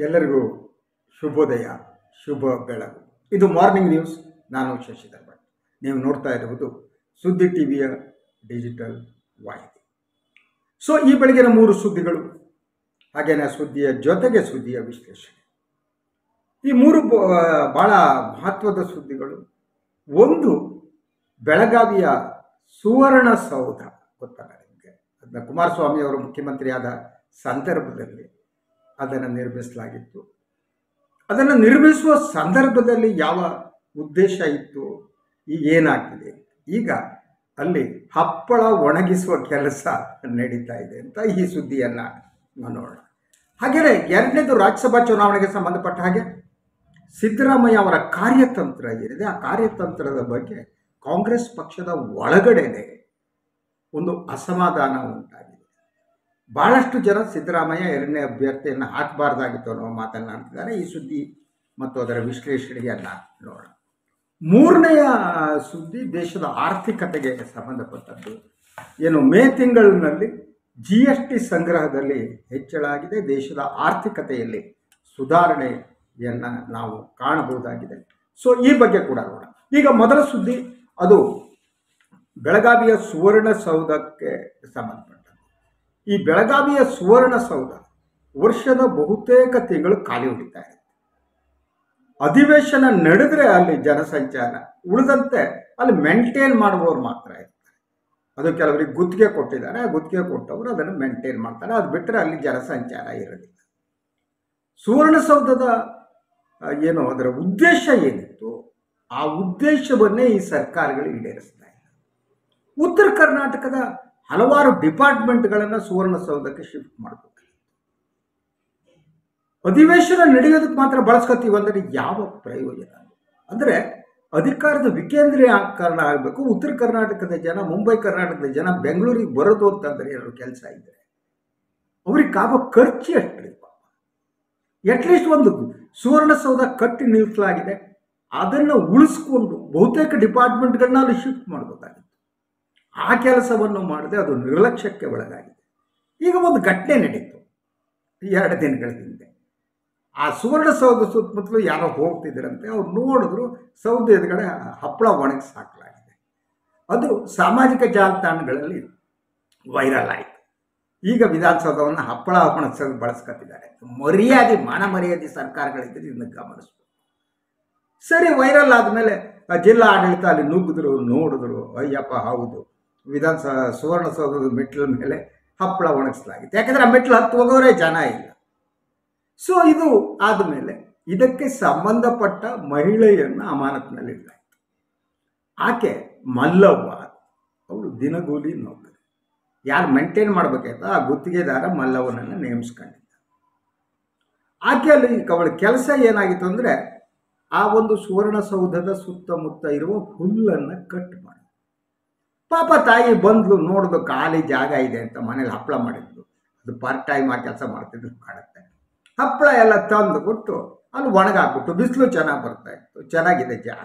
ಎಲ್ಲರಿಗೂ ಶುಭೋದಯ ಶುಭ ಬೆಳಗು ಇದು ಮಾರ್ನಿಂಗ್ ನ್ಯೂಸ್ ನಾನು ಶಶಿಧರ್ ಭಟ್ ನೀವು ನೋಡ್ತಾ ಇರುವುದು ಸುದ್ದಿ ಟಿ ವಿಯ ಡಿಜಿಟಲ್ ವಾಹಿನಿ ಸೊ ಈ ಬೆಳಗಿನ ಮೂರು ಸುದ್ದಿಗಳು ಹಾಗೇನೆ ಸುದ್ದಿಯ ಜೊತೆಗೆ ಸುದ್ದಿಯ ವಿಶ್ಲೇಷಣೆ ಈ ಮೂರು ಬ- ಭಾಳ ಮಹತ್ವದ ಸುದ್ದಿಗಳು ಒಂದು ಬೆಳಗಾವಿಯ ಸುವರ್ಣಸೌಧ ಗೊತ್ತಲ್ಲ ನಿಮಗೆ ಅದನ್ನ ಕುಮಾರಸ್ವಾಮಿ ಅವರು ಮುಖ್ಯಮಂತ್ರಿಯಾದ ಸಂದರ್ಭದಲ್ಲಿ ಅದನ್ನು ನಿರ್ಮಿಸಲಾಗಿತ್ತು ಅದನ್ನು ನಿರ್ಮಿಸುವ ಸಂದರ್ಭದಲ್ಲಿ ಯಾವ ಉದ್ದೇಶ ಇತ್ತು ಈಗ ಏನಾಗ್ತಿದೆ ಈಗ ಅಲ್ಲಿ ಹಪ್ಪಳ ಒಣಗಿಸುವ ಕೆಲಸ ನಡೀತಾ ಇದೆ ಅಂತ ಈ ಸುದ್ದಿಯನ್ನು ನೋಡೋಣ ಹಾಗೆಯೇ ಎರಡನೇದು ರಾಜ್ಯಸಭಾ ಚುನಾವಣೆಗೆ ಸಂಬಂಧಪಟ್ಟ ಹಾಗೆ ಸಿದ್ದರಾಮಯ್ಯ ಅವರ ಕಾರ್ಯತಂತ್ರ ಏನಿದೆ ಆ ಕಾರ್ಯತಂತ್ರದ ಬಗ್ಗೆ ಕಾಂಗ್ರೆಸ್ ಪಕ್ಷದ ಒಳಗಡೆನೆ ಒಂದು ಅಸಮಾಧಾನ ಉಂಟಾಗಿದೆ ಬಹಳಷ್ಟು ಜನ ಸಿದ್ದರಾಮಯ್ಯ ಎರಡನೇ ಅಭ್ಯರ್ಥಿಯನ್ನು ಹಾಕಬಾರ್ದಾಗಿತ್ತು ಅನ್ನೋ ಮಾತನ್ನಾಡ್ತಿದ್ದಾರೆ ಈ ಸುದ್ದಿ ಮತ್ತು ಅದರ ವಿಶ್ಲೇಷಣೆಯನ್ನು ನೋಡೋಣ ಮೂರನೆಯ ಸುದ್ದಿ ದೇಶದ ಆರ್ಥಿಕತೆಗೆ ಸಂಬಂಧಪಟ್ಟದ್ದು ಏನು ಮೇ ತಿಂಗಳಿನಲ್ಲಿ ಜಿ ಎಸ್ ಟಿ ಸಂಗ್ರಹದಲ್ಲಿ ಹೆಚ್ಚಳ ಆಗಿದೆ ದೇಶದ ಆರ್ಥಿಕತೆಯಲ್ಲಿ ಸುಧಾರಣೆಯನ್ನು ನಾವು ಕಾಣಬಹುದಾಗಿದೆ ಸೊ ಈ ಬಗ್ಗೆ ಕೂಡ ನೋಡೋಣ ಈಗ ಮೊದಲ ಸುದ್ದಿ ಅದು ಬೆಳಗಾವಿಯ ಸುವರ್ಣಸೌಧಕ್ಕೆ ಸಂಬಂಧಪಟ್ಟದ್ದು ಈ ಬೆಳಗಾವಿಯ ಸುವರ್ಣಸೌಧ ವರ್ಷದ ಬಹುತೇಕ ತಿಂಗಳು ಖಾಲಿ ಉಳಿತಾ ಇದೆ ಅಧಿವೇಶನ ನಡೆದ್ರೆ ಅಲ್ಲಿ ಜನಸಂಚಾರ ಉಳಿದಂತೆ ಅಲ್ಲಿ ಮೇಂಟೈನ್ ಮಾಡುವವರು ಮಾತ್ರ ಇರ್ತಾರೆ ಅದು ಕೆಲವರಿಗೆ ಗುತ್ತಿಗೆ ಕೊಟ್ಟಿದ್ದಾರೆ ಆ ಗುತ್ತಿಗೆ ಕೊಟ್ಟವರು ಅದನ್ನು ಮೇಂಟೈನ್ ಮಾಡ್ತಾರೆ ಅದು ಬಿಟ್ಟರೆ ಅಲ್ಲಿ ಜನಸಂಚಾರ ಇರೋದಿಲ್ಲ ಸುವರ್ಣಸೌಧದ ಆ, ಏನು ಅದರ ಉದ್ದೇಶ ಏನಿತ್ತು ಆ ಉದ್ದೇಶವನ್ನೇ ಈ ಸರ್ಕಾರಗಳು ಈಡೇರಿಸ್ತಾ ಇಲ್ಲ ಉತ್ತರ ಕರ್ನಾಟಕದ ಹಲವಾರು ಡಿಪಾರ್ಟ್ಮೆಂಟ್ಗಳನ್ನು ಸುವರ್ಣಸೌಧಕ್ಕೆ ಶಿಫ್ಟ್ ಮಾಡಬೇಕು ಅಧಿವೇಶನ ನಡೆಯೋದಕ್ಕೆ ಮಾತ್ರ ಬಳಸ್ಕೊತೀವಿ ಅಂದರೆ ಯಾವ ಪ್ರಯೋಜನ ಅಂದರೆ ಅಧಿಕಾರದ ವಿಕೇಂದ್ರೀಕರಣ ಆಗಬೇಕು ಉತ್ತರ ಕರ್ನಾಟಕದ ಜನ ಮುಂಬೈ ಕರ್ನಾಟಕದ ಜನ ಬೆಂಗಳೂರಿಗೆ ಬರೋದು ಅಂತಂದರೆ ಏನಾದ್ರು ಕೆಲಸ ಇದ್ದರೆ ಅವ್ರಿಗೆ ಆಗ ಖರ್ಚು ಎಷ್ಟ್ರಿ ಪಾಪ ಅಟ್ಲೀಸ್ಟ್ ಒಂದು ಸುವರ್ಣಸೌಧ ಕಟ್ಟಿ ನಿಲ್ಲಿಸಲಾಗಿದೆ ಅದನ್ನು ಉಳಿಸ್ಕೊಂಡು ಬಹುತೇಕ ಡಿಪಾರ್ಟ್ಮೆಂಟ್ಗಳನ್ನ ಅಲ್ಲಿ ಶಿಫ್ಟ್ ಮಾಡಬೇಕಾಗಿತ್ತು ಆ ಕೆಲಸವನ್ನು ಮಾಡದೆ ಅದು ನಿರ್ಲಕ್ಷ್ಯಕ್ಕೆ ಒಳಗಾಗಿದೆ ಈಗ ಒಂದು ಘಟನೆ ನಡೀತು ಎರಡು ದಿನಗಳ ಹಿಂದೆ ಆ ಸುವರ್ಣಸೌಧ ಸುತ್ತಮುತ್ತಲು ಯಾರೋ ಹೋಗ್ತಿದ್ರಂತೆ ಅವ್ರು ನೋಡಿದ್ರು ಸೌಧ ಎದುರುಗಡೆ ಹಪ್ಪಳ ಒಣಗಿಸಿ ಹಾಕಲಾಗಿದೆ ಅದು ಸಾಮಾಜಿಕ ಜಾಲತಾಣಗಳಲ್ಲಿ ವೈರಲ್ ಆಯಿತು ಈಗ ವಿಧಾನಸೌಧವನ್ನು ಹಪ್ಪಳ ಒಣಗಿಸೋದು ಬಳಸ್ಕೊತಿದ್ದಾರೆ ಮರ್ಯಾದೆ ಮಾನ ಮರ್ಯಾದೆ ಸರ್ಕಾರಗಳಿದ್ರೆ ಇದನ್ನು ಗಮನಿಸ್ಬೇಕು ಸರಿ ವೈರಲ್ ಆದಮೇಲೆ ಜಿಲ್ಲಾ ಆಡಳಿತ ಅಲ್ಲಿ ನುಗ್ಗಿದ್ರು ನೋಡಿದ್ರು ಅಯ್ಯಪ್ಪ ಹೌದು ವಿಧಾನಸಭಾ ಸುವರ್ಣಸೌಧದ ಮೆಟ್ಲ ಮೇಲೆ ಹಪ್ಪಳ ಒಣಗಿಸಲಾಗಿತ್ತು ಯಾಕಂದರೆ ಆ ಮೆಟ್ಲು ಹತ್ತು ಹೋಗೋರೇ ಜನ ಇಲ್ಲ ಸೊ ಇದು ಆದಮೇಲೆ ಇದಕ್ಕೆ ಸಂಬಂಧಪಟ್ಟ ಮಹಿಳೆಯನ್ನು ಅಮಾನತಿನಲ್ಲಿ ಇಡಲಾಯಿತು ಆಕೆ ಮಲ್ಲವ್ವ ಅವಳು ದಿನಗೂಲಿ ನೌಕರಿ ಯಾರು ಮೇಂಟೈನ್ ಮಾಡಬೇಕಾಯ್ತು ಆ ಗುತ್ತಿಗೆದಾರ ಮಲ್ಲವ್ವನನ್ನು ನೇಮಿಸ್ಕೊಂಡಿದ್ದ ಆಕೆ ಅಲ್ಲಿ ಅವಳ ಕೆಲಸ ಏನಾಗಿತ್ತು ಅಂದರೆ ಆ ಒಂದು ಸುವರ್ಣಸೌಧದ ಸುತ್ತಮುತ್ತ ಇರುವ ಹುಲ್ಲನ್ನು ಕಟ್ ಮಾಡಿ ಪಾಪ ತಾಯಿ ಬಂದ್ಲು ನೋಡಿದ್ರು ಖಾಲಿ ಜಾಗ ಇದೆ ಅಂತ ಮನೇಲಿ ಹಪ್ಪಳ ಮಾಡಿದ್ಲು ಅದು ಪಾರ್ಟ್ ಟೈಮ್ ಆ ಕೆಲಸ ಮಾಡ್ತಿದ್ರು ಕಾಣುತ್ತೆ ಹಪ್ಪಳ ಎಲ್ಲ ತಂದು ಕೊಟ್ಟು ಅಲ್ಲಿ ಒಣಗಾಕ್ಬಿಟ್ಟು ಬಿಸಿಲು ಚೆನ್ನಾಗಿ ಬರ್ತಾ ಇತ್ತು ಚೆನ್ನಾಗಿದೆ ಜಾಗ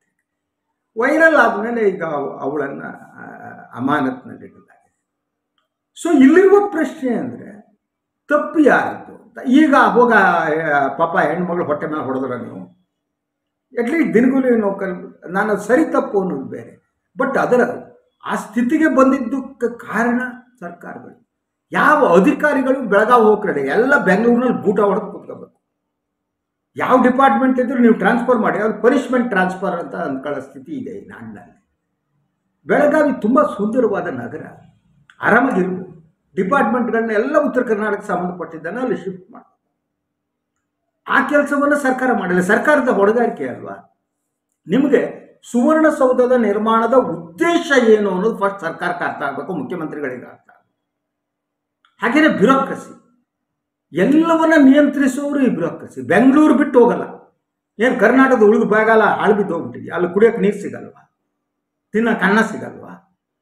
ವೈರಲ್ ಆದಮೇಲೆ ಈಗ ಅವಳನ್ನು ಅಮಾನತ್ನಲ್ಲಿ ಇಡಲಾಗಿದೆ ಸೊ ಇಲ್ಲಿರುವ ಪ್ರಶ್ನೆ ಅಂದರೆ ತಪ್ಪು ಯಾರದ್ದು ಅಂತ ಈಗ ಹೋಗ ಆ, ಪಾಪ ಹೆಣ್ಮಗಳು ಹೊಟ್ಟೆ ಮೇಲೆ ಹೊಡೆದ್ರ ನೀವು ಅಟ್ಲೀಸ್ಟ್ ದಿನಗೂಲಿ ನೌಕರಿ ನಾನು ಸರಿ ತಪ್ಪು ಅನ್ನೋದು ಬೇರೆ ಬಟ್ ಅದರ ಆ ಸ್ಥಿತಿಗೆ ಬಂದಿದ್ದಕ್ಕೆ ಕಾರಣ ಸರ್ಕಾರಗಳು ಯಾವ ಅಧಿಕಾರಿಗಳು ಬೆಳಗಾವಿ ಹೋಗ್ಕಡೆ ಎಲ್ಲ ಬೆಂಗಳೂರಿನಲ್ಲಿ ಬೂಟ ಹೊಡೆದು ಕೂತ್ಕೋಬೇಕು ಯಾವ ಡಿಪಾರ್ಟ್ಮೆಂಟ್ ಇದ್ರೂ ನೀವು ಟ್ರಾನ್ಸ್ಫರ್ ಮಾಡಿ ಅದು ಪನಿಷ್ಮೆಂಟ್ ಟ್ರಾನ್ಸ್ಫರ್ ಅಂತ ಅಂದ್ಕೊಳ್ಳೋ ಸ್ಥಿತಿ ಇದೆ ಈ ನಾಡಿನಲ್ಲಿ ಬೆಳಗಾವಿ ತುಂಬ ಸುಂದರವಾದ ನಗರ ಆರಾಮಾಗಿರ್ಬೋದು ಡಿಪಾರ್ಟ್ಮೆಂಟ್ಗಳನ್ನ ಎಲ್ಲ ಉತ್ತರ ಕರ್ನಾಟಕ ಸಂಬಂಧಪಟ್ಟಿದ್ದನ್ನು ಅಲ್ಲಿ ಶಿಫ್ಟ್ ಮಾಡಿ ಆ ಕೆಲಸವನ್ನು ಸರ್ಕಾರ ಮಾಡಿಲ್ಲ ಸರ್ಕಾರದ ಹೊಣೆಗಾರಿಕೆ ಅಲ್ವಾ ನಿಮಗೆ ಸುವರ್ಣಸೌಧದ ನಿರ್ಮಾಣದ ಉದ್ದೇಶ ಏನು ಅನ್ನೋದು ಫಸ್ಟ್ ಸರ್ಕಾರಕ್ಕೆ ಅರ್ಥ ಆಗಬೇಕು ಮುಖ್ಯಮಂತ್ರಿಗಳಿಗೆ ಅರ್ಥ ಆಗಬೇಕು ಹಾಗೆಯೇ ಬ್ಯೂರೋಕ್ರಸಿ ಎಲ್ಲವನ್ನ ನಿಯಂತ್ರಿಸುವವರು ಈ ಬ್ಯೂರೋಕ್ರಸಿ ಬೆಂಗಳೂರು ಬಿಟ್ಟು ಹೋಗಲ್ಲ ಏನು ಕರ್ನಾಟಕದ ಉಳಿದ ಭಾಗಲ್ಲ ಹಾಳು ಬಿದ್ದು ಹೋಗ್ಬಿಟ್ಟಿದೆ ಅಲ್ಲಿ ಕುಡಿಯೋಕೆ ನೀರು ಸಿಗಲ್ವಾ ತಿನ್ನೋಕೆ ಅನ್ನ ಸಿಗಲ್ವಾ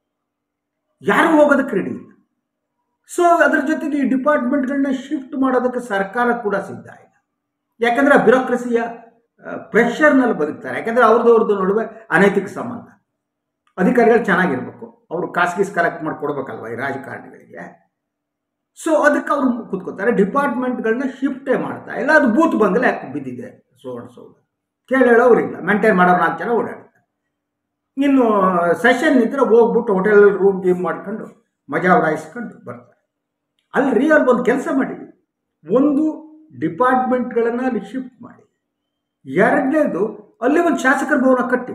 ಯಾರಿಗೂ ಹೋಗೋದಕ್ಕೆ ರೆಡಿ ಇಲ್ಲ ಸೊ ಅದ್ರ ಜೊತೆಗೆ ಈ ಡಿಪಾರ್ಟ್ಮೆಂಟ್ಗಳನ್ನ ಶಿಫ್ಟ್ ಮಾಡೋದಕ್ಕೆ ಸರ್ಕಾರ ಕೂಡ ಸಿದ್ಧ ಇಲ್ಲ ಯಾಕಂದರೆ ಆ ಬ್ಯೂರೋಕ್ರಸಿಯ ಪ್ರೆಷರ್ನಲ್ಲಿ ಬದುಕ್ತಾರೆ ಯಾಕಂದರೆ ಅವ್ರದ್ದು ಅವ್ರದ್ದು ನಡುವೆ ಅನೈತಿಕ ಸಂಬಂಧ ಅಧಿಕಾರಿಗಳು ಚೆನ್ನಾಗಿರ್ಬೇಕು ಅವರು ಕಾಸು ಗೀಸ್ ಕಲೆಕ್ಟ್ ಮಾಡಿ ಕೊಡ್ಬೇಕಲ್ವ ಈ ರಾಜಕಾರಣಿಗಳಿಗೆ ಸೊ ಅದಕ್ಕೆ ಅವರು ಕೂತ್ಕೋತಾರೆ ಡಿಪಾರ್ಟ್ಮೆಂಟ್ಗಳನ್ನ ಶಿಫ್ಟೇ ಮಾಡ್ತಾ ಇಲ್ಲ ಅದು ಬೂತ್ ಬಂಗಲೆ ಯಾಕೆ ಬಿದ್ದಿದೆ ಸುವರ್ಣಸೌಧ ಕೇಳಿ ಹೇಳೋರಿಲ್ಲ ಮೇಂಟೈನ್ ಮಾಡೋರು ನಾಲ್ಕು ಜನ ಓಡಾಡ್ತಾರೆ ಇನ್ನು ಸೆಷನ್ ಇದ್ರೆ ಹೋಗ್ಬಿಟ್ಟು ಹೋಟೆಲ್ ರೂಮ್ ಗೀಮ್ ಮಾಡ್ಕೊಂಡು ಮಜಾ ಉಡಾಯಿಸ್ಕೊಂಡು ಬರ್ತಾರೆ ಅಲ್ರಿ ಅಲ್ಲಿ ಒಂದು ಕೆಲಸ ಮಾಡಿ ಒಂದು ಡಿಪಾರ್ಟ್ಮೆಂಟ್ಗಳನ್ನು ಅಲ್ಲಿ ಶಿಫ್ಟ್ ಮಾಡಿ ಎರಡನೇದು ಅಲ್ಲಿ ಒಂದು ಶಾಸಕರ ಭವನ ಕಟ್ಟಿ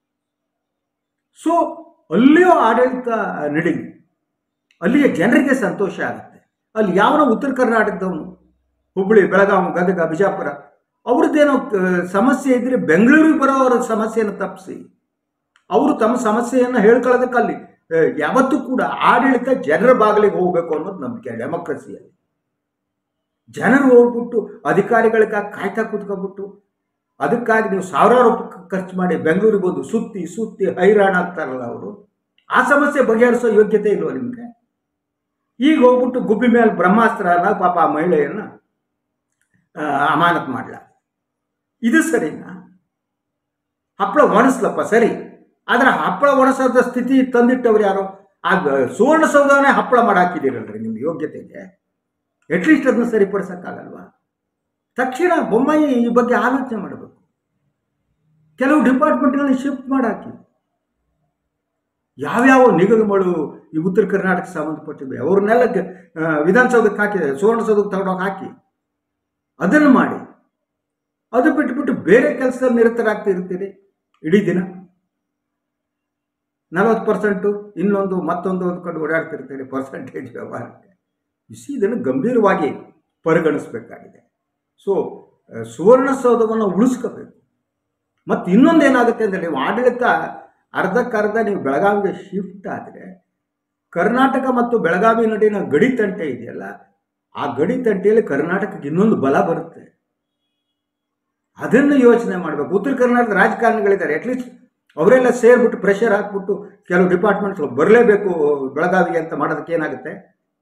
ಸೊ ಅಲ್ಲಿಯೂ ಆಡಳಿತ ನಡೀಲಿ ಅಲ್ಲಿಯ ಜನರಿಗೆ ಸಂತೋಷ ಆಗುತ್ತೆ ಅಲ್ಲಿ ಯಾವನೋ ಉತ್ತರ ಕರ್ನಾಟಕದವನು ಹುಬ್ಬಳ್ಳಿ ಬೆಳಗಾವಿ ಗದಗ ಬಿಜಾಪುರ ಅವ್ರದ್ದೇನೋ ಆ, ಸಮಸ್ಯೆ ಇದ್ರೆ ಬೆಂಗಳೂರಿಗೆ ಬರೋವರ ಸಮಸ್ಯೆಯನ್ನು ತಪ್ಪಿಸಿ ಅವರು ತಮ್ಮ ಸಮಸ್ಯೆಯನ್ನು ಹೇಳ್ಕೊಳ್ಳೋದಕ್ಕೆ ಅಲ್ಲಿ ಆ, ಯಾವತ್ತೂ ಕೂಡ ಆಡಳಿತ ಜನರ ಬಾಗಿಲಿಗೆ ಹೋಗಬೇಕು ಅನ್ನೋದು ನಂಬಿಕೆ ಡೆಮೋಕ್ರಸಿಯಲ್ಲಿ ಜನರು ಹೋಗ್ಬಿಟ್ಟು ಅಧಿಕಾರಿಗಳಿಗಾಗಿ ಕಾಯ್ತಾ ಕೂತ್ಕೊಬಿಟ್ಟು ಅದಕ್ಕಾಗಿ ನೀವು ಸಾವಿರಾರು ರೂಪಾಯಿ ಖರ್ಚು ಮಾಡಿ ಬೆಂಗಳೂರಿಗೆ ಬಂದು ಸುತ್ತಿ ಸುತ್ತಿ ಹೈರಾಣ ಆಗ್ತಾರಲ್ಲ ಅವರು ಆ ಸಮಸ್ಯೆ ಬಗೆಹರಿಸೋ ಯೋಗ್ಯತೆ ಇಲ್ವ ನಿಮಗೆ ಈಗ ಹೋಗ್ಬಿಟ್ಟು ಗುಬ್ಬಿ ಮೇಲೆ ಬ್ರಹ್ಮಾಸ್ತ್ರ ಅಲ್ಲ ಪಾಪ ಆ ಮಹಿಳೆಯನ್ನ ಆ, ಅಮಾನತ್ ಮಾಡಲ ಇದು ಸರಿನಾ ಹಪ್ಪಳ ಒಣಸ್ಲಪ್ಪ ಸರಿ ಆದರೆ ಹಪ್ಪಳ ಒಣಸೋದ ಸ್ಥಿತಿ ತಂದಿಟ್ಟವ್ರು ಯಾರು ಆ ಸುವರ್ಣಸೌಧವನ್ನೇ ಹಪ್ಪಳ ಮಾಡಾಕಿದ್ದೀರಲ್ರಿ ನಿಮ್ಮ ಯೋಗ್ಯತೆಗೆ ಅಟ್ಲೀಸ್ಟ್ ಅದನ್ನ ಸರಿಪಡಿಸೋಕ್ಕಾಗಲ್ವಾ ತಕ್ಷಣ ಬೊಮ್ಮಾಯಿ ಈ ಬಗ್ಗೆ ಆಲೋಚನೆ ಮಾಡಬೇಕು ಕೆಲವು ಡಿಪಾರ್ಟ್ಮೆಂಟ್ಗಳನ್ನ ಶಿಫ್ಟ್ ಮಾಡಾಕಿ ಯಾವ್ಯಾವ ನಿಗಮಗಳು ಈ ಉತ್ತರ ಕರ್ನಾಟಕಕ್ಕೆ ಸಂಬಂಧಪಟ್ಟಿವೆ ಅವ್ರನ್ನೆಲ್ಲ ಗ- ಆ, ವಿಧಾನಸೌಧಕ್ಕೆ ಹಾಕಿದೆ ಸುವರ್ಣಸೌಧಕ್ಕೆ ತಗೊಂಡೋಗಿ ಹಾಕಿ ಅದನ್ನು ಮಾಡಿ ಅದು ಬಿಟ್ಬಿಟ್ಟು ಬೇರೆ ಕೆಲಸದಲ್ಲಿ ನಿರತರಾಗ್ತಾ ಇರ್ತೀರಿ ಇಡೀ ದಿನ ನಲವತ್ತು ಪರ್ಸೆಂಟು ಇನ್ನೊಂದು ಮತ್ತೊಂದು ಅಂದ್ಕೊಂಡು ಓಡಾಡ್ತಿರ್ತೀರಿ ಪರ್ಸೆಂಟೇಜ್ ವ್ಯವಹಾರಕ್ಕೆ ಇಸಿ ಇದನ್ನು ಗಂಭೀರವಾಗಿ ಪರಿಗಣಿಸಬೇಕಾಗಿದೆ ಸೊ ಸುವರ್ಣಸೌಧವನ್ನು ಉಳಿಸ್ಕೋಬೇಕು ಮತ್ತು ಇನ್ನೊಂದು ಏನಾಗುತ್ತೆ ಅಂದರೆ ನೀವು ಆಡಳಿತ ಅರ್ಧಕ್ಕರ್ಧ ನೀವು ಬೆಳಗಾವಿಗೆ ಶಿಫ್ಟ್ ಆದರೆ ಕರ್ನಾಟಕ ಮತ್ತು ಬೆಳಗಾವಿ ನಡುವಿನ ಗಡಿ ತಂಟೆ ಇದೆಯಲ್ಲ ಆ ಗಡಿ ತಂಟೆಯಲ್ಲಿ ಕರ್ನಾಟಕಕ್ಕೆ ಇನ್ನೊಂದು ಬಲ ಬರುತ್ತೆ ಅದನ್ನು ಯೋಚನೆ ಮಾಡಬೇಕು ಉತ್ತರ ಕರ್ನಾಟಕದ ರಾಜಕಾರಣಿಗಳಿದ್ದಾರೆ ಅಟ್ಲೀಸ್ಟ್ ಅವರೆಲ್ಲ ಸೇರ್ಬಿಟ್ಟು ಪ್ರೆಷರ್ ಹಾಕ್ಬಿಟ್ಟು ಕೆಲವು ಡಿಪಾರ್ಟ್ಮೆಂಟ್ಸ್ ಬರಲೇಬೇಕು ಬೆಳಗಾವಿಗೆ ಅಂತ ಮಾಡೋದಕ್ಕೆ ಏನಾಗುತ್ತೆ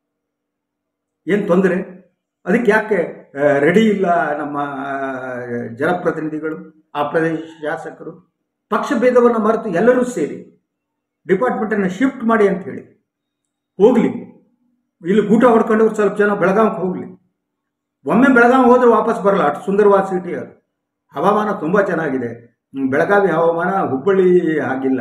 ಏನು ತೊಂದರೆ ಅದಕ್ಕೆ ಯಾಕೆ ರೆಡಿ ಇಲ್ಲ ನಮ್ಮ ಆ, ಜನಪ್ರತಿನಿಧಿಗಳು ಆ ಪ್ರದೇಶ ಶಾಸಕರು ಪಕ್ಷ ಭೇದವನ್ನು ಮರೆತು ಎಲ್ಲರೂ ಸೇರಿ ಡಿಪಾರ್ಟ್ಮೆಂಟನ್ನು ಶಿಫ್ಟ್ ಮಾಡಿ ಅಂತ ಹೇಳಿ ಹೋಗಲಿ ಇಲ್ಲಿ ಊಟ ಹೊಡ್ಕೊಂಡು ಸ್ವಲ್ಪ ಜನ ಬೆಳಗಾವಿಗೆ ಹೋಗಲಿ ಒಮ್ಮೆ ಬೆಳಗಾವಿ ಹೋದ್ರೆ ವಾಪಸ್ ಬರಲ್ಲ ಅಷ್ಟು ಸುಂದರವಾದ ಸಿಟಿ ಅದು ಹವಾಮಾನ ತುಂಬ ಚೆನ್ನಾಗಿದೆ ಹ್ಮ್, ಬೆಳಗಾವಿ ಹವಾಮಾನ ಹುಬ್ಬಳ್ಳಿ ಆಗಿಲ್ಲ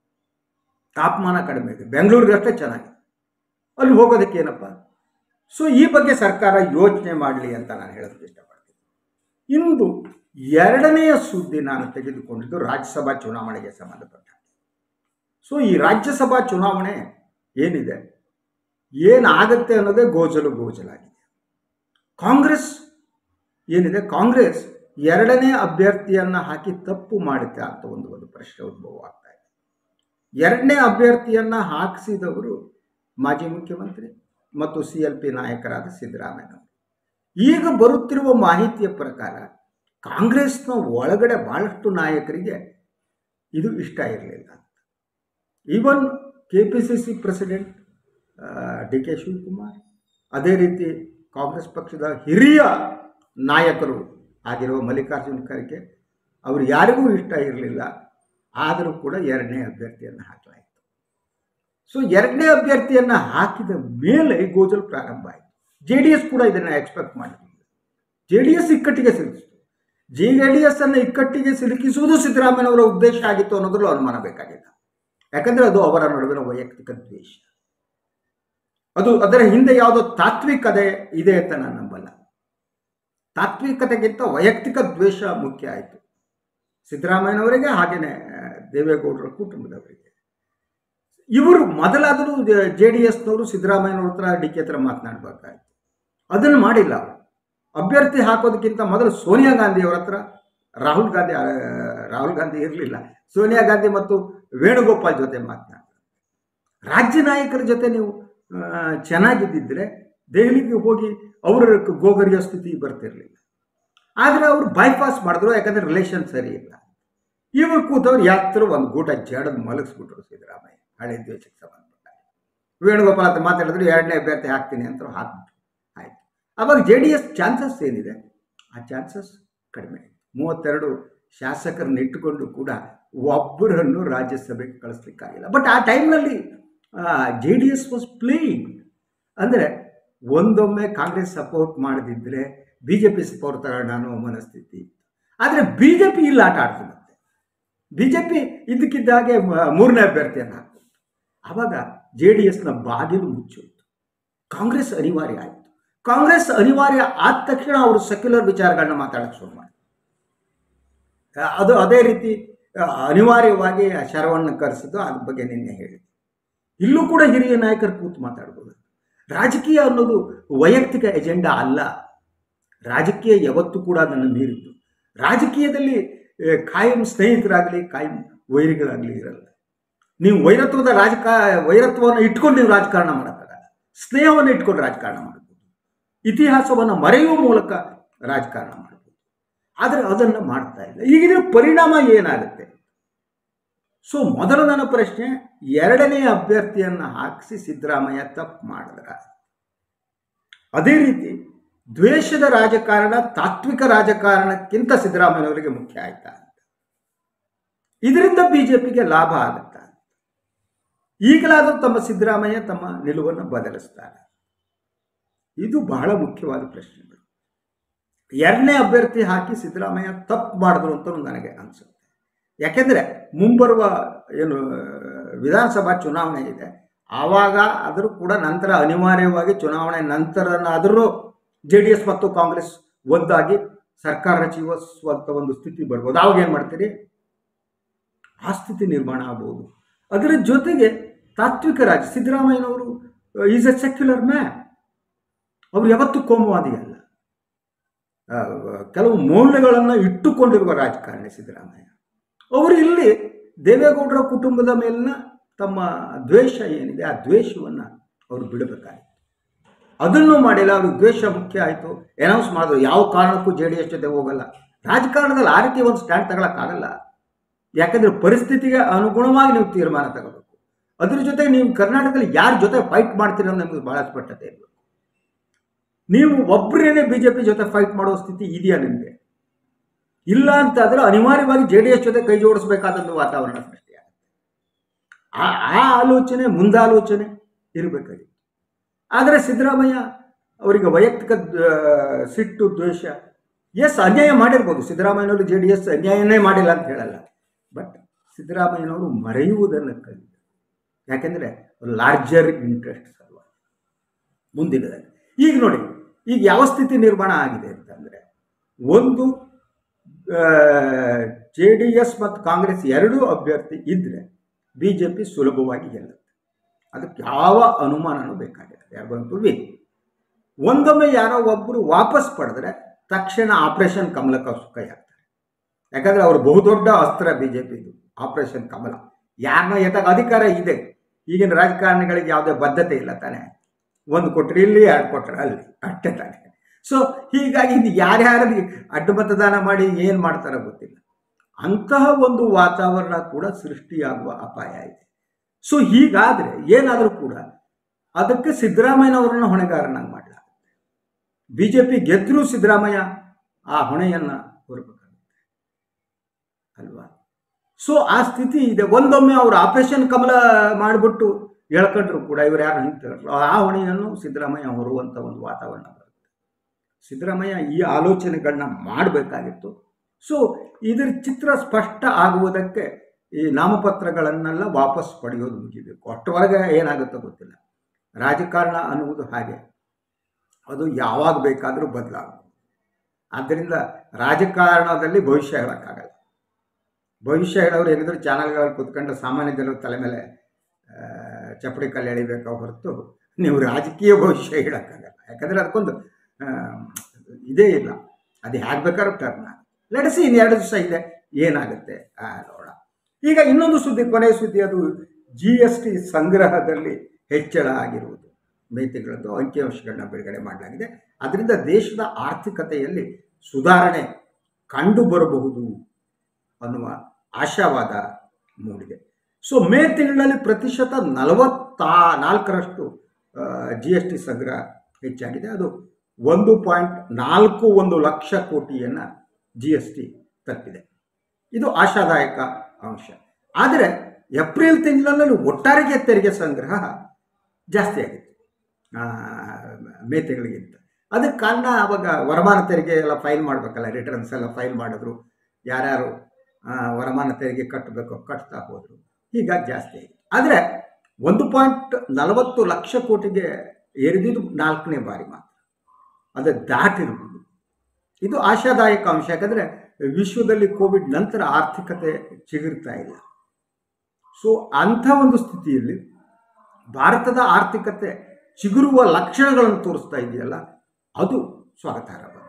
ತಾಪಮಾನ ಕಡಿಮೆ ಇದೆ ಬೆಂಗಳೂರಿಗೆ ಅಷ್ಟೇ ಚೆನ್ನಾಗಿದೆ ಅಲ್ಲಿ ಹೋಗೋದಕ್ಕೆ ಏನಪ್ಪ ಸೊ ಈ ಬಗ್ಗೆ ಸರ್ಕಾರ ಯೋಚನೆ ಮಾಡಲಿ ಅಂತ ನಾನು ಹೇಳೋದಕ್ಕೆ ಇಷ್ಟಪಡ್ತೀನಿ ಇಂದು ಎರಡನೆಯ ಸುದ್ದಿ ನಾನು ತೆಗೆದುಕೊಂಡಿದ್ದು ರಾಜ್ಯಸಭಾ ಚುನಾವಣೆಗೆ ಸಂಬಂಧಪಟ್ಟ ಸೊ ಈ ರಾಜ್ಯಸಭಾ ಚುನಾವಣೆ ಏನಿದೆ ಏನಾಗುತ್ತೆ ಅನ್ನೋದೇ ಗೋಜಲು ಗೋಜಲಾಗಿದೆ ಕಾಂಗ್ರೆಸ್ ಏನಿದೆ ಕಾಂಗ್ರೆಸ್ ಎರಡನೇ ಅಭ್ಯರ್ಥಿಯನ್ನು ಹಾಕಿ ತಪ್ಪು ಮಾಡುತ್ತೆ ಅಂತ ಒಂದು ಒಂದು ಪ್ರಶ್ನೆ ಉದ್ಭವ ಆಗ್ತಾ ಇದೆ ಎರಡನೇ ಅಭ್ಯರ್ಥಿಯನ್ನು ಹಾಕಿಸಿದವರು ಮಾಜಿ ಮುಖ್ಯಮಂತ್ರಿ ಮತ್ತು ಸಿ ಎಲ್ ಪಿ ನಾಯಕರಾದ ಸಿದ್ದರಾಮಯ್ಯನವರು ಈಗ ಬರುತ್ತಿರುವ ಮಾಹಿತಿಯ ಪ್ರಕಾರ ಕಾಂಗ್ರೆಸ್ನ ಒಳಗಡೆ ಭಾಳಷ್ಟು ನಾಯಕರಿಗೆ ಇದು ಇಷ್ಟ ಇರಲಿಲ್ಲ even K P C C president D K Shivakumar ಅದೇ ರೀತಿ ಕಾಂಗ್ರೆಸ್ ಪಕ್ಷದ ಹಿರಿಯ ನಾಯಕರು ಆಗಿರುವ ಮಲ್ಲಿಕಾರ್ಜುನ ಖರ್ಗೆ ಅವರು ಯಾರಿಗೂ ಇಷ್ಟ ಇರಲಿಲ್ಲ ಆದರೂ ಕೂಡ ಎರಡನೇ ಅಭ್ಯರ್ಥಿಯನ್ನು ಹಾಕಲಾಯಿತು ಸೊ ಎರಡನೇ ಅಭ್ಯರ್ಥಿಯನ್ನು ಹಾಕಿದ ಮೇಲೆ ಗೋಜಲು ಪ್ರಾರಂಭ ಆಯಿತು ಜೆ ಡಿ ಎಸ್ ಕೂಡ ಇದನ್ನು ಎಕ್ಸ್ಪೆಕ್ಟ್ ಮಾಡಿರಲಿಲ್ಲ ಜೆ ಡಿ ಎಸ್ ಇಕ್ಕಟ್ಟಿಗೆ ಸಿಲುಕಿಸಿತು ಜೆ ಡಿ ಎಸ್ ಅನ್ನು ಇಕ್ಕಟ್ಟಿಗೆ ಸಿಲುಕಿಸುವುದು ಸಿದ್ದರಾಮಯ್ಯನವರ ಉದ್ದೇಶ ಆಗಿತ್ತು ಅನ್ನೋದ್ರಲ್ಲೂ ಅನುಮಾನ ಬೇಕಾಗಿಲ್ಲ ಯಾಕಂದರೆ ಅದು ಅವರ ನಡುವಿನ ವೈಯಕ್ತಿಕ ದ್ವೇಷ ಅದು ಅದರ ಹಿಂದೆ ಯಾವುದೋ ತಾತ್ವಿಕತೆ ಇದೆ ಅಂತ ನಾನು ನಂಬಲ್ಲ ತಾತ್ವಿಕತೆಗಿಂತ ವೈಯಕ್ತಿಕ ದ್ವೇಷ ಮುಖ್ಯ ಆಯಿತು ಸಿದ್ದರಾಮಯ್ಯನವರಿಗೆ ಹಾಗೆಯೇ ದೇವೇಗೌಡರ ಕುಟುಂಬದವರಿಗೆ ಇವರು ಮೊದಲಾದರೂ ಜೆ ಡಿ ಎಸ್ನವರು ಸಿದ್ದರಾಮಯ್ಯನವ್ರ ಹತ್ರ ಡಿ ಕೆ ಹತ್ರ ಮಾತನಾಡಬೇಕಾಯ್ತು ಅದನ್ನು ಮಾಡಿಲ್ಲ ಅವರು ಅಭ್ಯರ್ಥಿ ಹಾಕೋದಕ್ಕಿಂತ ಮೊದಲು ಸೋನಿಯಾ ಗಾಂಧಿಯವರ ಹತ್ರ ರಾಹುಲ್ ಗಾಂಧಿ ಆ, ರಾಹುಲ್ ಗಾಂಧಿ ಇರಲಿಲ್ಲ ಸೋನಿಯಾ ಗಾಂಧಿ ಮತ್ತು ವೇಣುಗೋಪಾಲ್ ಜೊತೆ ಮಾತನಾಡಿದ್ರು ರಾಜ್ಯ ನಾಯಕರ ಜೊತೆ ನೀವು ಆ, ಚೆನ್ನಾಗಿದ್ದಿದ್ರೆ ದೆಹಲಿಗೆ ಹೋಗಿ ಅವರ ಗೋಗರಿಯ ಸ್ಥಿತಿ ಬರ್ತಿರಲಿಲ್ಲ ಆದರೆ ಅವರು ಬೈಪಾಸ್ ಮಾಡಿದ್ರು ಯಾಕಂದರೆ ರಿಲೇಷನ್ ಸರಿ ಇಲ್ಲ ಇವರು ಕೂತವ್ರು ಯಾತ್ರ ಒಂದು ಗೂಟ ಜಡದ್ ಮಲಗಿಸ್ಬಿಟ್ರು ಸಿದ್ದರಾಮಯ್ಯ ಹಳೆ ದ್ವೇಷಕ್ಕೆ ಸಂಬಂಧಪಟ್ಟ ವೇಣುಗೋಪಾಲ್ ಅಂತ ಮಾತಾಡಿದ್ರು ಎರಡನೇ ಅಭ್ಯರ್ಥಿ ಹಾಕ್ತೀನಿ ಅಂತ ಹಾಕ್ಬಿಟ್ರು ಆಯಿತು ಅವಾಗ ಜೆ ಡಿ ಎಸ್ ಚಾನ್ಸಸ್ ಏನಿದೆ ಆ ಚಾನ್ಸಸ್ ಕಡಿಮೆ ಮೂವತ್ತೆರಡು ಶಾಸಕರನ್ನ ಇಟ್ಟುಕೊಂಡು ಕೂಡ ಒಬ್ಬರನ್ನು ರಾಜ್ಯಸಭೆಗೆ ಕಳಿಸ್ಲಿಕ್ಕಾಗಿಲ್ಲ ಬಟ್ ಆ ಟೈಮ್ನಲ್ಲಿ J D S was playing ಅಂದರೆ ಒಂದೊಮ್ಮೆ ಕಾಂಗ್ರೆಸ್ ಸಪೋರ್ಟ್ ಮಾಡದಿದ್ದರೆ ಬಿ ಜೆ ಪಿ ಸಪೋರ್ಟ್ ತಗೊಳ್ಳೋಣ ಅನ್ನೋ ಮನಸ್ಥಿತಿ ಆದರೆ ಬಿ ಜೆ ಪಿ ಇಲ್ಲಿ ಆಟ ಆಡ್ತು ಮತ್ತೆ ಬಿ ಜೆ ಪಿ ಇದ್ದಕ್ಕಿದ್ದಾಗೆ ಮ- ಮೂರನೇ ಅಭ್ಯರ್ಥಿಯನ್ನು ಹಾಕ್ತು ಆವಾಗ ಜೆ ಡಿ ಎಸ್ನ ಬಾಗಿಲು ಮುಚ್ಚೋಯ್ತು ಕಾಂಗ್ರೆಸ್ ಅನಿವಾರ್ಯ ಆಯಿತು ಕಾಂಗ್ರೆಸ್ ಅನಿವಾರ್ಯ ಆದ ತಕ್ಷಣ ಅವರು ಸೆಕ್ಯುಲರ್ ವಿಚಾರಗಳನ್ನ ಮಾತಾಡಕ್ಕೆ ಶುರು ಮಾಡಿ ಅದು ಅದೇ ರೀತಿ ಆ, ಅನಿವಾರ್ಯವಾಗಿ ಆ ಶರವಣ್ಣ ಕರೆಸಿದ್ದು ಅದ್ರ ಬಗ್ಗೆ ನಿನ್ನೆ ಹೇಳಿ ಇಲ್ಲೂ ಕೂಡ ಹಿರಿಯ ನಾಯಕರು ಕೂತು ಮಾತಾಡ್ಬೋದು ರಾಜಕೀಯ ಅನ್ನೋದು ವೈಯಕ್ತಿಕ ಎಜೆಂಡಾ ಅಲ್ಲ ರಾಜಕೀಯ ಯಾವತ್ತೂ ಕೂಡ ಅದನ್ನು ಮೀರಿದ್ದು ರಾಜಕೀಯದಲ್ಲಿ ಆ, ಕಾಯಂ ಸ್ನೇಹಿತರಾಗಲಿ ಕಾಯಂ ವೈರಿಗಳಾಗಲಿ ಇರಲ್ಲ ನೀವು ವೈರತ್ವದ ರಾಜಕ ವೈರತ್ವವನ್ನು ಇಟ್ಕೊಂಡು ನೀವು ರಾಜಕಾರಣ ಮಾಡೋಕ್ಕಾಗಲ್ಲ ಸ್ನೇಹವನ್ನು ಇಟ್ಕೊಂಡು ರಾಜಕಾರಣ ಮಾಡಬಹುದು ಇತಿಹಾಸವನ್ನು ಮರೆಯುವ ಮೂಲಕ ರಾಜಕಾರಣ ಮಾಡಬಹುದು ಆದರೆ ಅದನ್ನು ಮಾಡ್ತಾ ಇಲ್ಲ ಈಗ ಇದರ ಪರಿಣಾಮ ಏನಾಗುತ್ತೆ ಸೊ ಮೊದಲ ನನ್ನ ಪ್ರಶ್ನೆ ಎರಡನೇ ಅಭ್ಯರ್ಥಿಯನ್ನು ಹಾಕಿಸಿ ಸಿದ್ದರಾಮಯ್ಯ ತಪ್ಪು ಮಾಡಿದ್ರ ಅದೇ ರೀತಿ ದ್ವೇಷದ ರಾಜಕಾರಣ ತಾತ್ವಿಕ ರಾಜಕಾರಣಕ್ಕಿಂತ ಸಿದ್ದರಾಮಯ್ಯನವರಿಗೆ ಮುಖ್ಯ ಆಯ್ತಾ ಅಂತ ಇದರಿಂದ ಬಿಜೆಪಿಗೆ ಲಾಭ ಆಗುತ್ತಾ ಈಗಲಾದರೂ ತಮ್ಮ ಸಿದ್ದರಾಮಯ್ಯ ತಮ್ಮ ನಿಲುವನ್ನು ಬದಲಿಸ್ತಾರೆ ಇದು ಬಹಳ ಮುಖ್ಯವಾದ ಪ್ರಶ್ನೆಗಳು ಎರಡನೇ ಅಭ್ಯರ್ಥಿ ಹಾಕಿ ಸಿದ್ದರಾಮಯ್ಯ ತಪ್ಪು ಮಾಡಿದ್ರು ಅಂತ ನನಗೆ ಅನಿಸುತ್ತೆ ಯಾಕೆಂದರೆ ಮುಂಬರುವ ಏನು ವಿಧಾನಸಭಾ ಚುನಾವಣೆ ಇದೆ ಆವಾಗ ಆದರೂ ಕೂಡ ನಂತರ ಅನಿವಾರ್ಯವಾಗಿ ಚುನಾವಣೆ ನಂತರನಾದರೂ ಜೆ ಡಿ ಎಸ್ ಮತ್ತು ಕಾಂಗ್ರೆಸ್ ಒಂದಾಗಿ ಸರ್ಕಾರ ರಚಿಸುವಂಥ ಒಂದು ಸ್ಥಿತಿ ಬರ್ಬೋದು ಆವಾಗ ಏನು ಮಾಡ್ತೀರಿ ಆ ಸ್ಥಿತಿ ನಿರ್ಮಾಣ ಆಗ್ಬೋದು ಅದರ ಜೊತೆಗೆ ತಾತ್ವಿಕ ರಾಜ ಸಿದ್ದರಾಮಯ್ಯನವರು ಈಸ್ ಎ ಸೆಕ್ಯುಲರ್ ಮ್ಯಾನ್ ಅವರು ಯಾವತ್ತೂ ಕೋಮುವಾದಿ ಅಲ್ಲ ಆ, ಕೆಲವು ಮೌಲ್ಯಗಳನ್ನು ಇಟ್ಟುಕೊಂಡಿರುವ ರಾಜಕಾರಣಿ ಸಿದ್ದರಾಮಯ್ಯ ಅವರು ಇಲ್ಲಿ ದೇವೇಗೌಡರ ಕುಟುಂಬದ ಮೇಲಿನ ತಮ್ಮ ದ್ವೇಷ ಏನಿದೆ ಆ ದ್ವೇಷವನ್ನು ಅವರು ಬಿಡಬೇಕಾಗಿತ್ತು ಅದನ್ನು ಮಾಡಿಲ್ಲ ಅವ್ರಿಗೆ ದ್ವೇಷ ಮುಖ್ಯ ಆಯಿತು ಅನೌನ್ಸ್ ಮಾಡಿದ್ರು ಯಾವ ಕಾರಣಕ್ಕೂ ಜೆ ಡಿ ಎಸ್ ಜೊತೆ ಹೋಗಲ್ಲ ರಾಜಕಾರಣದಲ್ಲಿ ಆ ರೀತಿ ಒಂದು ಸ್ಟ್ಯಾಂಡ್ ತಗೊಳಕ್ಕಾಗಲ್ಲ ಯಾಕಂದರೆ ಪರಿಸ್ಥಿತಿಗೆ ಅನುಗುಣವಾಗಿ ನೀವು ತೀರ್ಮಾನ ತಗೋಬೇಕು ಅದ್ರ ಜೊತೆ ನೀವು ಕರ್ನಾಟಕದಲ್ಲಿ ಯಾರ ಜೊತೆ ಫೈಟ್ ಮಾಡ್ತೀರ ಅನ್ನೋದು ನಿಮಗೆ ಭಾಳ ಸ್ಪಷ್ಟತೆ ಇರಬೇಕು ನೀವು ಒಬ್ಬರೇನೆ ಬಿ ಜೆ ಪಿ ಜೊತೆ ಫೈಟ್ ಮಾಡೋ ಸ್ಥಿತಿ ಇದೆಯಾ ನಿಮಗೆ ಇಲ್ಲ ಅಂತಾದರೆ ಅನಿವಾರ್ಯವಾಗಿ ಜೆ ಡಿ ಎಸ್ ಜೊತೆ ಕೈ ಜೋಡಿಸಬೇಕಾದಂಥ ವಾತಾವರಣ ಸೃಷ್ಟಿಯಾಗುತ್ತೆ ಆ ಆ ಆಲೋಚನೆ ಮುಂದಾಲೋಚನೆ ಇರಬೇಕಾಗಿತ್ತು ಆದರೆ ಸಿದ್ದರಾಮಯ್ಯ ಅವರಿಗೆ ವೈಯಕ್ತಿಕ ಆ, ಸಿಟ್ಟು ದ್ವೇಷ ಎಸ್ ಅನ್ಯಾಯ ಮಾಡಿರ್ಬೋದು ಸಿದ್ದರಾಮಯ್ಯನವರು ಜೆ ಡಿ ಎಸ್ ಅನ್ಯಾಯನೇ ಮಾಡಿಲ್ಲ ಅಂತ ಹೇಳಲ್ಲ ಬಟ್ ಸಿದ್ದರಾಮಯ್ಯನವರು ಮರೆಯುವುದನ್ನು ಕಲಿತು ಯಾಕೆಂದರೆ ಲಾರ್ಜರ್ ಇಂಟ್ರೆಸ್ಟ್ ಸಲುವಾಗಿ ಮುಂದಿನದಾಗಿ ಈಗ ನೋಡಿ ಈಗ ಯಾವ ಸ್ಥಿತಿ ನಿರ್ಮಾಣ ಆಗಿದೆ ಅಂತಂದರೆ ಒಂದು ಜೆ ಡಿ ಎಸ್ ಮತ್ತು ಕಾಂಗ್ರೆಸ್ ಎರಡೂ ಅಭ್ಯರ್ಥಿ ಇದ್ದರೆ ಬಿ ಜೆ ಪಿ ಸುಲಭವಾಗಿ ಗೆಲ್ಲುತ್ತೆ ಅದಕ್ಕೆ ಯಾವ ಅನುಮಾನನೂ ಬೇಕಾಗಿಲ್ಲ ಯಾರಿಗಂತೂ ವಿ ಒಂದೊಮ್ಮೆ ಯಾರೋ ಒಬ್ಬರು ವಾಪಸ್ ಪಡೆದ್ರೆ ತಕ್ಷಣ ಆಪರೇಷನ್ ಕಮಲಕ್ಕೆ ಕೈ ಹಾಕ್ತಾರೆ ಯಾಕಂದರೆ ಅವರು ಬಹುದೊಡ್ಡ ಅಸ್ತ್ರ ಬಿ ಜೆ ಪಿದು ಆಪರೇಷನ್ ಕಮಲ ಯಾರನ್ನ ಎತ್ತಾಗ ಅಧಿಕಾರ ಇದೆ ಈಗಿನ ರಾಜಕಾರಣಿಗಳಿಗೆ ಯಾವುದೇ ಬದ್ಧತೆ ಇಲ್ಲ ತಾನೆ ಒಂದು ಕೊಟ್ಟರೆ ಇಲ್ಲಿ ಎರಡು ಕೊಟ್ಟರೆ ಅಲ್ಲಿ ಅಷ್ಟೇ ತಾನೆ ಸೊ ಹೀಗಾಗಿ ಇದು ಯಾರ್ಯಾರಿಗೆ ಅಡ್ಡ ಮತದಾನ ಮಾಡಿ ಏನು ಮಾಡ್ತಾರೋ ಗೊತ್ತಿಲ್ಲ ಅಂತಹ ಒಂದು ವಾತಾವರಣ ಕೂಡ ಸೃಷ್ಟಿಯಾಗುವ ಅಪಾಯ ಇದೆ ಸೊ ಹೀಗಾದರೆ ಏನಾದರೂ ಕೂಡ ಅದಕ್ಕೆ ಸಿದ್ದರಾಮಯ್ಯನವರನ್ನ ಹೊಣೆಗಾರನಾಗಿ ಮಾಡಲಾಗುತ್ತೆ ಬಿ ಜೆ ಪಿ ಗೆದ್ದರೂ ಸಿದ್ದರಾಮಯ್ಯ ಆ ಹೊಣೆಯನ್ನು ಹೊರಬೇಕಾಗುತ್ತೆ ಅಲ್ವಾ ಸೊ ಆ ಸ್ಥಿತಿ ಇದೆ ಒಂದೊಮ್ಮೆ ಅವರು ಆಪರೇಷನ್ ಕಮಲ ಮಾಡಿಬಿಟ್ಟು ಹೇಳ್ಕೊಂಡ್ರು ಕೂಡ ಇವರು ಯಾರು ನಿಂತಿರಲ್ಲ ಆ ಹೊಣೆಯನ್ನು ಸಿದ್ದರಾಮಯ್ಯ ಹೊರುವಂಥ ಒಂದು ವಾತಾವರಣ ಬರುತ್ತೆ ಸಿದ್ದರಾಮಯ್ಯ ಈ ಆಲೋಚನೆಗಳನ್ನ ಮಾಡಬೇಕಾಗಿತ್ತು ಸೊ ಇದರ ಚಿತ್ರ ಸ್ಪಷ್ಟ ಆಗುವುದಕ್ಕೆ ಈ ನಾಮಪತ್ರಗಳನ್ನೆಲ್ಲ ವಾಪಸ್ ಪಡೆಯೋದು ಮುಗಿಬೇಕು ಅಷ್ಟರವರೆಗೆ ಏನಾಗುತ್ತೋ ಗೊತ್ತಿಲ್ಲ ರಾಜಕಾರಣ ಅನ್ನುವುದು ಹಾಗೆ ಅದು ಯಾವಾಗ ಬೇಕಾದರೂ ಬದಲಾಗಬಹುದು ಆದ್ದರಿಂದ ರಾಜಕಾರಣದಲ್ಲಿ ಭವಿಷ್ಯ ಹೇಳೋಕ್ಕಾಗಲ್ಲ ಭವಿಷ್ಯ ಹೇಳೋರು ಏನಿದ್ರು ಚಾನಲ್ಗಳಲ್ಲಿ ಕೂತ್ಕೊಂಡು ಸಾಮಾನ್ಯ ಜನರ ತಲೆ ಮೇಲೆ ಆ, ಚಪ್ಪಡಿ ಕಲ್ಲು ಎಳಿಬೇಕು ಹೊರತು ನೀವು ರಾಜಕೀಯ ಭವಿಷ್ಯ ಹೇಳೋಕ್ಕಾಗಲ್ಲ ಯಾಕಂದರೆ ಅದಕ್ಕೊಂದು ಆ, ಇದೇ ಇಲ್ಲ ಅದು ಹೇಗೆ ಬೇಕಾದ್ರೂ ಟರ್ನ್ ನಡೆಸಿ ಇನ್ನು ಎರಡು ದಿವಸ ಇದೆ ಏನಾಗುತ್ತೆ ಆ, ನೋಡ ಈಗ ಇನ್ನೊಂದು ಸುದ್ದಿ ಕೊನೆಯ ಸುದ್ದಿ ಅದು ಜಿ ಎಸ್ ಟಿ ಸಂಗ್ರಹದಲ್ಲಿ ಹೆಚ್ಚಳ ಆಗಿರುವುದು ಮೇತಿಗಳದ್ದು ಅಂಕಿಅಂಶಗಳನ್ನ ಬಿಡುಗಡೆ ಮಾಡಲಾಗಿದೆ ಅದರಿಂದ ದೇಶದ ಆರ್ಥಿಕತೆಯಲ್ಲಿ ಸುಧಾರಣೆ ಕಂಡು ಬರಬಹುದು ಅನ್ನುವ ಆಶಾವಾದ ಮೂಡಿದೆ ಸೊ ಮೇ ತಿಂಗಳಲ್ಲಿ ಪ್ರತಿಶತ ನಲವತ್ತಾ ನಾಲ್ಕರಷ್ಟು ಜಿ ಎಸ್ ಟಿ ಸಂಗ್ರಹ ಹೆಚ್ಚಾಗಿದೆ ಅದು ಒಂದು ಪಾಯಿಂಟ್ ನಾಲ್ಕು ಒಂದು ಲಕ್ಷ ಕೋಟಿಯನ್ನು ಜಿ ಎಸ್ ಟಿ ತಪ್ಪಿದೆ ಇದು ಆಶಾದಾಯಕ ಅಂಶ ಆದರೆ ಏಪ್ರಿಲ್ ತಿಂಗಳಲ್ಲಿ ಒಟ್ಟಾರೆಗೆ ತೆರಿಗೆ ಸಂಗ್ರಹ ಜಾಸ್ತಿ ಆಗಿತ್ತು ಆ, ಮೇ ತಿಂಗಳಿಗಿಂತ ಅದಕ್ಕೆ ಕಾರಣ ಅವಾಗ ವರಮಾನ ತೆರಿಗೆ ಎಲ್ಲ ಫೈಲ್ ಮಾಡಬೇಕಲ್ಲ ರಿಟರ್ನ್ಸ್ ಎಲ್ಲ ಫೈಲ್ ಮಾಡಿದ್ರು ಯಾರ್ಯಾರು ಆ, ವರಮಾನ ತೆರಿಗೆ ಕಟ್ಟಬೇಕು ಕಟ್ತಾ ಹೋದರು ಹೀಗಾಗಿ ಜಾಸ್ತಿ ಆಗಿದೆ ಆದರೆ ಒಂದು ಪಾಯಿಂಟ್ ನಲವತ್ತು ಲಕ್ಷ ಕೋಟಿಗೆ ಏರಿದಿದ್ದು ನಾಲ್ಕನೇ ಬಾರಿ ಮಾತ್ರ ಅದು ದಾಟಿರುವುದು ಇದು ಆಶಾದಾಯಕ ಅಂಶ ಯಾಕಂದರೆ ವಿಶ್ವದಲ್ಲಿ ಕೋವಿಡ್ ನಂತರ ಆರ್ಥಿಕತೆ ಚಿಗುರ್ತಾ ಇಲ್ಲ ಸೊ ಅಂಥ ಒಂದು ಸ್ಥಿತಿಯಲ್ಲಿ ಭಾರತದ ಆರ್ಥಿಕತೆ ಚಿಗುರುವ ಲಕ್ಷಣಗಳನ್ನು ತೋರಿಸ್ತಾ ಇದೆಯಲ್ಲ ಅದು ಸ್ವಾಗತಾರ್ಹ ಬಂದು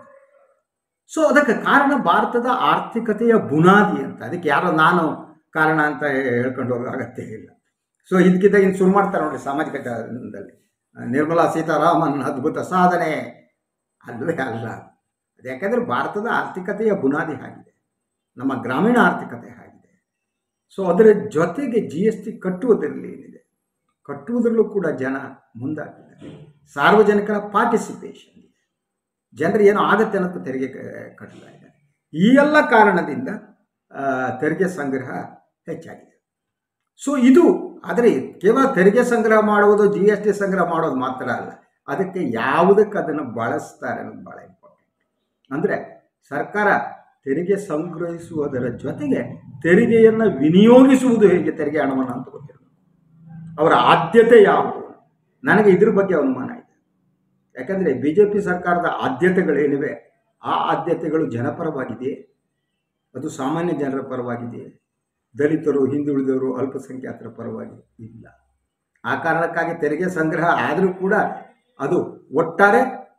ಸೊ ಅದಕ್ಕೆ ಕಾರಣ ಭಾರತದ ಆರ್ಥಿಕತೆಯ ಬುನಾದಿ ಅಂತ ಅದಕ್ಕೆ ಯಾರೋ ನಾನು ಕಾರಣ ಅಂತ ಹೇಳ್ಕೊಂಡು ಹೋಗೋ ಅಗತ್ಯ ಇಲ್ಲ ಸೊ ಇದಕ್ಕಿಂತ ಇನ್ನು ಶುರು ಮಾಡ್ತಾರೆ ನೋಡಿ ಸಾಮಾಜಿಕ ಜಾಲದಲ್ಲಿ ನಿರ್ಮಲಾ ಸೀತಾರಾಮನ್ ಅದ್ಭುತ ಸಾಧನೆ ಅಲ್ಲವೇ ಅಲ್ಲ ಅದು ಯಾಕಂದರೆ ಭಾರತದ ಆರ್ಥಿಕತೆಯ ಬುನಾದಿ ಆಗಿದೆ ನಮ್ಮ ಗ್ರಾಮೀಣ ಆರ್ಥಿಕತೆ ಆಗಿದೆ ಸೊ ಅದರ ಜೊತೆಗೆ ಜಿ ಎಸ್ ಟಿ ಕಟ್ಟುವುದರಲ್ಲಿ ಏನಿದೆ ಕಟ್ಟುವುದರಲ್ಲೂ ಕೂಡ ಜನ ಮುಂದಾಗಿದ್ದಾರೆ ಸಾರ್ವಜನಿಕರ ಪಾರ್ಟಿಸಿಪೇಷನ್ ಇದೆ ಜನರು ಏನೋ ಆಗತ್ತೆ ಅನ್ನೋದು ತೆರಿಗೆ ಕ- ಕಟ್ತಾ ಇದ್ದಾರೆ ಈ ಎಲ್ಲ ಕಾರಣದಿಂದ ಆ, ತೆರಿಗೆ ಸಂಗ್ರಹ ಹೆಚ್ಚಾಗಿದೆ ಸೊ ಇದು ಆದರೆ ಕೇವಲ ತೆರಿಗೆ ಸಂಗ್ರಹ ಮಾಡುವುದು ಜಿ ಎಸ್ ಟಿ ಸಂಗ್ರಹ ಮಾಡೋದು ಮಾತ್ರ ಅಲ್ಲ ಅದಕ್ಕೆ ಯಾವುದಕ್ಕೆ ಅದನ್ನು ಬಳಸ್ತಾರೆ ಅನ್ನೋದು ಭಾಳ ಇಂಪಾರ್ಟೆಂಟ್ ಅಂದರೆ ಸರ್ಕಾರ ತೆರಿಗೆ ಸಂಗ್ರಹಿಸುವುದರ ಜೊತೆಗೆ ತೆರಿಗೆಯನ್ನು ವಿನಿಯೋಗಿಸುವುದು ಹೇಗೆ ತೆರಿಗೆ ಹಣವನ್ನು ಅಂತ ಗೊತ್ತಿರಬೇಕು ಅವರ ಆದ್ಯತೆ ಯಾವುದು ನನಗೆ ಇದ್ರ ಬಗ್ಗೆ ಅನುಮಾನ ಇದೆ ಯಾಕಂದರೆ ಬಿ ಜೆ ಪಿ ಸರ್ಕಾರದ ಆದ್ಯತೆಗಳೇನಿವೆ ಆ ಆದ್ಯತೆಗಳು ಜನಪರವಾಗಿದೆಯೇ ಅದು ಸಾಮಾನ್ಯ ಜನರ ಪರವಾಗಿದೆಯೇ ದಲಿತರು ಹಿಂದುಳಿದವರು ಅಲ್ಪಸಂಖ್ಯಾತರ ಪರವಾಗಿ ಇಲ್ಲ ಆ ಕಾರಣಕ್ಕಾಗಿ ತೆರಿಗೆ ಸಂಗ್ರಹ ಆದರೂ ಕೂಡ ಅದು ಒಟ್ಟಾರೆ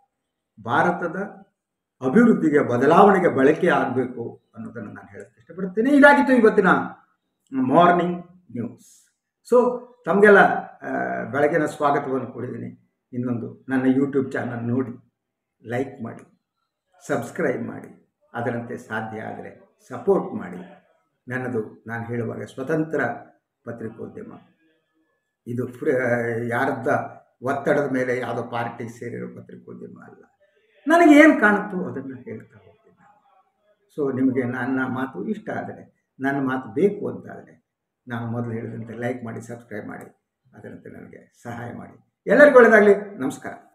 ಭಾರತದ ಅಭಿವೃದ್ಧಿಗೆ ಬದಲಾವಣೆಗೆ ಬಳಕೆ ಆಗಬೇಕು ಅನ್ನೋದನ್ನು ನಾನು ಹೇಳಕ್ಕೆ ಇಷ್ಟಪಡ್ತೀನಿ ಇದಾಗಿತ್ತು ಇವತ್ತಿನ ಮಾರ್ನಿಂಗ್ ನ್ಯೂಸ್ ಸೊ ತಮಗೆಲ್ಲ ಆ, ಬೆಳಗಿನ ಸ್ವಾಗತವನ್ನು ಕೊಡಿದ್ದೀನಿ ಇನ್ನೊಂದು ನನ್ನ ಯೂಟ್ಯೂಬ್ ಚಾನಲ್ ನೋಡಿ ಲೈಕ್ ಮಾಡಿ ಸಬ್ಸ್ಕ್ರೈಬ್ ಮಾಡಿ ಅದರಂತೆ ಸಾಧ್ಯ ಆದರೆ ಸಪೋರ್ಟ್ ಮಾಡಿ ನನ್ನದು ನಾನು ಹೇಳುವಾಗ ಸ್ವತಂತ್ರ ಪತ್ರಿಕೋದ್ಯಮ ಇದು ಫ್ರೀ ಯಾರದ ಒತ್ತಡದ ಮೇಲೆ ಯಾವುದೋ ಪಾರ್ಟಿ ಸೇರಿರೋ ಪತ್ರಿಕೋದ್ಯಮ ಅಲ್ಲ ನನಗೆ ಏನು ಕಾಣುತ್ತೋ ಅದನ್ನು ಹೇಳ್ತಾ ಹೋಗ್ತೀನಿ ನಾನು ಸೊ ನಿಮಗೆ ನನ್ನ ಮಾತು ಇಷ್ಟ ಆದರೆ ನನ್ನ ಮಾತು ಬೇಕು ಅಂತಾದರೆ ನಾನು ಮೊದಲು ಹೇಳಿದಂತೆ ಲೈಕ್ ಮಾಡಿ ಸಬ್ಸ್ಕ್ರೈಬ್ ಮಾಡಿ ಅದರಂತೆ ನನಗೆ ಸಹಾಯ ಮಾಡಿ ಎಲ್ಲರಿಗೂ ಒಳ್ಳೆಯದಾಗಲಿ ನಮಸ್ಕಾರ